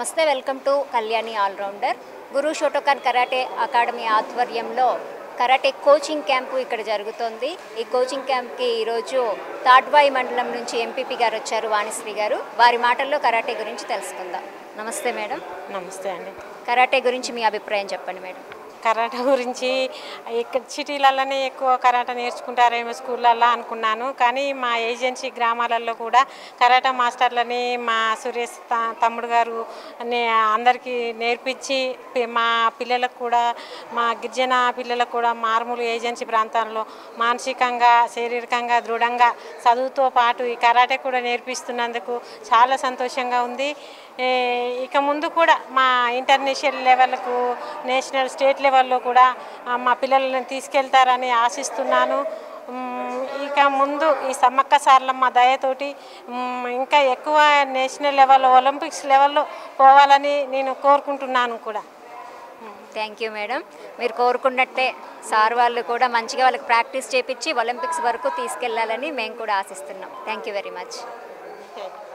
నమస్తే welcome to Kalyani allrounder Guru Shotokan karate academy ఆధ్వర్యంలో karate coaching camp ఇక్కడ జరుగుతోంది ఈ కోచింగ్ క్యాంప్కి ఈరోజు తాడ్వాయి మండలం నుంచి ఎంపీపీ గారు వచ్చారు వాణిశ్రీ గారు వారి మాటల్లో కరాటే గురించి తెలుసుకుందాం నమస్తే మేడం నమస్తే అండి కరాటే గురించి మీ అభిప్రాయం చెప్పండి మేడం కరాటా గురించి ఇక్కడ సిటీలలోనే ఎక్కువ కరాటా నేర్చుకుంటారేమో స్కూళ్ళల్లో అనుకున్నాను కానీ మా ఏజెన్సీ గ్రామాలలో కూడా కరాటా మాస్టర్లని మా సురేష్ త- తమ్ముడు గారు నే అందరికీ నేర్పించి పి- మా పిల్లలకు కూడా మా గిరిజన పిల్లలకు కూడా మారుమూల ఏజెన్సీ ప్రాంతాల్లో మానసికంగా శారీరకంగా దృఢంగా చదువుతో పాటు ఈ కరాటే కూడా నేర్పిస్తున్నందుకు చాలా సంతోషంగా ఉంది ఏ, ఇక ముందు కూడా మా ఇంటర్నేషనల్ లెవెల్కు నేషనల్ స్టేట్ లెవెల్లో కూడా ఆ, మా పిల్లల్ని తీసుకెళ్తారని ఆశిస్తున్నాను మ్, ఇక ముందు ఈ సమ్మక్క సార్లమ్మ దయతోటి మ్, ఇంకా ఎక్కువ నేషనల్ లెవెల్ ఒలింపిక్స్ లెవెల్లో పోవాలని నేను కోరుకుంటున్నాను కూడా థ్యాంక్ యూ మేడం మీరు కోరుకున్నట్టే సార్ వాళ్ళు కూడా మంచిగా వాళ్ళకి ప్రాక్టీస్ చేపించి ఒలింపిక్స్ వరకు తీసుకెళ్లాలని మేము కూడా ఆశిస్తున్నాం thank you very much okay